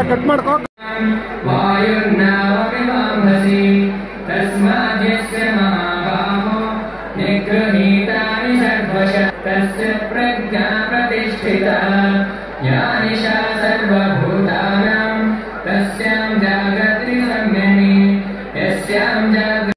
Cut ಮಾಡ್ಕೋ वायुर्नावमिवाम्भसि तस्माद्यस्य महाबाहो निगृहीतानि सर्वशः तस्य प्रज्ञा प्रतिष्ठिता या निशा सर्वभूतानां तस्यां जागर्ति संयमी यस्यां जागृति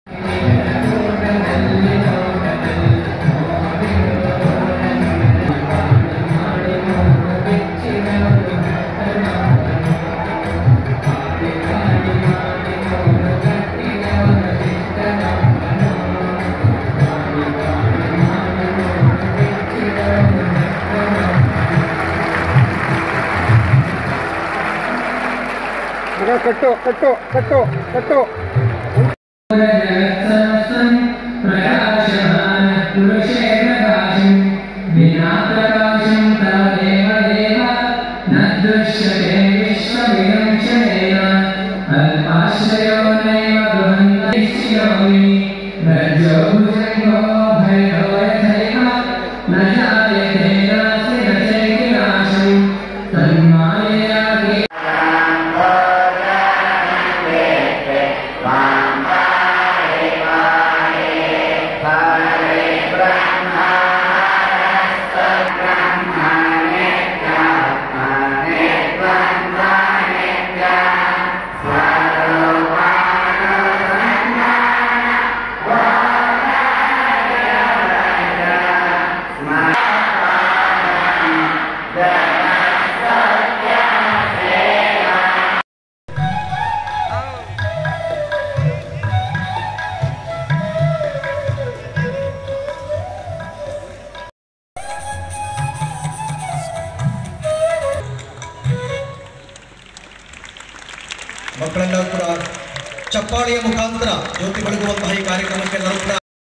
ಮಗ ಕಟ್ಟು ಕಟ್ಟು ಕಟ್ಟು ಕಟ್ಟು जगत्सहस्रं प्रकाशमानः पुरुषे प्रकाशम् विना प्रकाशं तदेव देव न दृश्यते विश्वविदंशनेन अल्पाश्रयो नैव गृहन्तिश्चिरोमि रज्जो भुजङ्गो भैरो यथैव न जायते नास्ति न चैति नाशम् तन्मायया ಮಕ್ಕಳೆಲ್ಲರೂ ಕೂಡ ಚಪ್ಪಾಳಿಯ ಮುಖಾಂತರ ಜ್ಯೋತಿ ಬೆಳಗುವಂತಹ ಈ ಕಾರ್ಯಕ್ರಮಕ್ಕೆ ಎಲ್ಲರೂ ಕೂಡ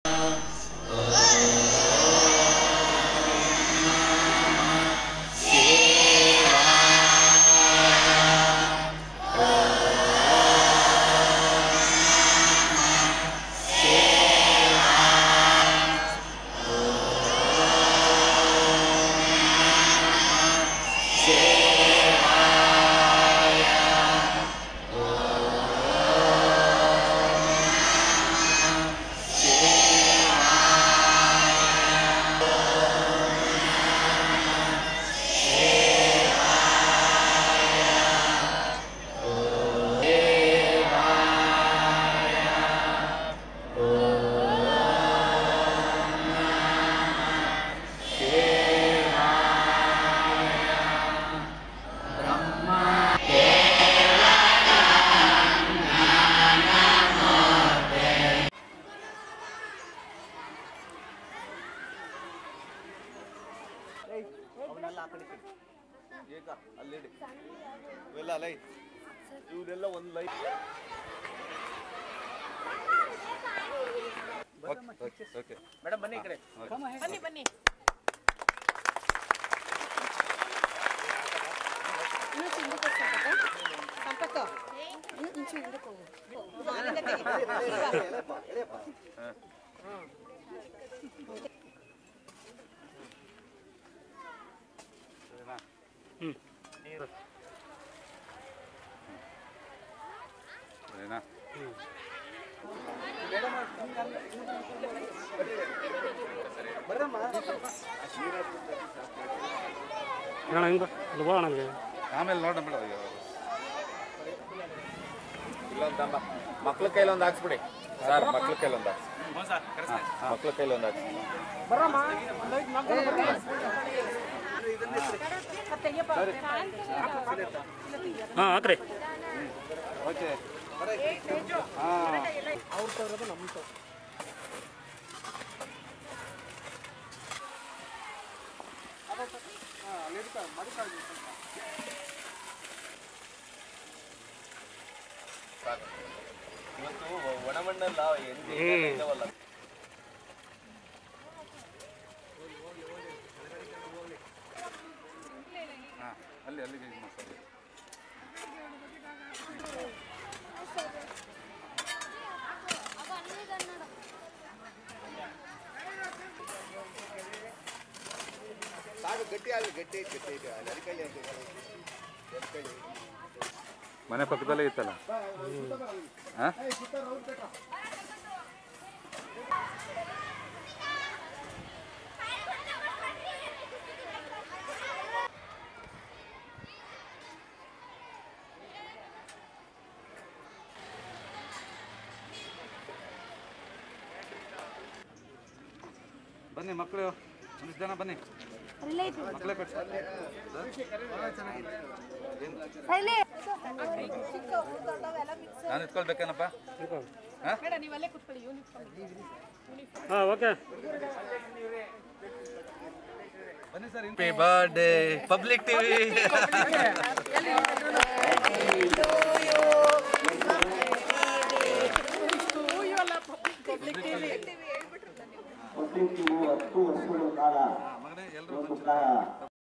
ಇವರೆಲ್ಲ ಒಂದು ಲೈಫ್ ಓಕೆ ಮೇಡಮ್ ಬನ್ನಿ ಈ ಕಡೆ ಬನ್ನಿ ಬನ್ನಿ ಇನ್ನೂ ಹಿಂದಕ್ಕೆ ಹೋಗ್ಬೇಕಾ? ಸಂಪತ್ತು ಇನ್ನು ಇಂಚು ಹಿಂದಕ್ಕೆ ಹೋಗು ಇದು ಅಲ್ಲಿಂದ ತೆಗಿ. ಈಗ. ಸರಿನಾ ಅಣ್ಣ ಹಿಂಗೆ ಅಲ್ಲಿ ಬಾ ಅಣ್ಣ ಅಲ್ಲಿ. ಆಮೇಲೆ ನೋಡೋಣ ಬಿಡ ಇಲ್ಲೊಂದು ತಮ್ಮ ಮಕ್ಳ ಕೈಲೊಂದು ಹಾಕ್ಸ್ಬಿಡಿ ಸರ್ ಮಕ್ಳ ಕೈಲೊಂದು ಹಾಕ್ಸಿ ಮಕ್ಳ ಕೈಲೊಂದು ಹಾಕ್ಸಿ ಹಾಂ ಹಾಕ್ರಿ ಓಕೆ ಇವತ್ತು ಒಣಮಣ್ಣಲ್ಲ ಇದಾವಲ್ಲ ಹಾಂ ಅಲ್ಲಿ ಅಲ್ಲಿಗೆ ಇದು ಮಾಡ್ಕೊಳ್ಳಿ ಸಾಕು ಗಟ್ಟಿ ಆಗಲಿ ಗಟ್ಟಿ ಐತಿ ಗಟ್ಟಿ ಐತಿ ಅಲ್ಲಿ ಅಡ್ಕಳ್ಳಿ ಅಂತ ಎಡ್ಕಳ್ಳಿ ಮನೆ ಪಕ್ಕದಲ್ಲೇ ಇತ್ತಲ್ಲ ಹಾಂ ಬನ್ನಿ ಮಕ್ಕಳು ಒಂದಿಷ್ಟು ಜನ ಬನ್ನಿ ಮಕ್ಕಳೇ ಕಟ್ಸ ನಾನು ಇಟ್ಕೊಳ್ಬೇಕೇನಪ್ಪ ಬೇಡ ನೀವಲ್ಲೇ ಕೂತ್ಕೊಳ್ಳಿ ಯೂನಿಫಾರ್ಮ್ ಹಾಂ ಓಕೆ ಬನ್ನಿ sir happy birthday public TV ಹತ್ತು ವರ್ಷಗಳ ಕಾಲ ಮಗನೇ ಎಲ್ಲರೂ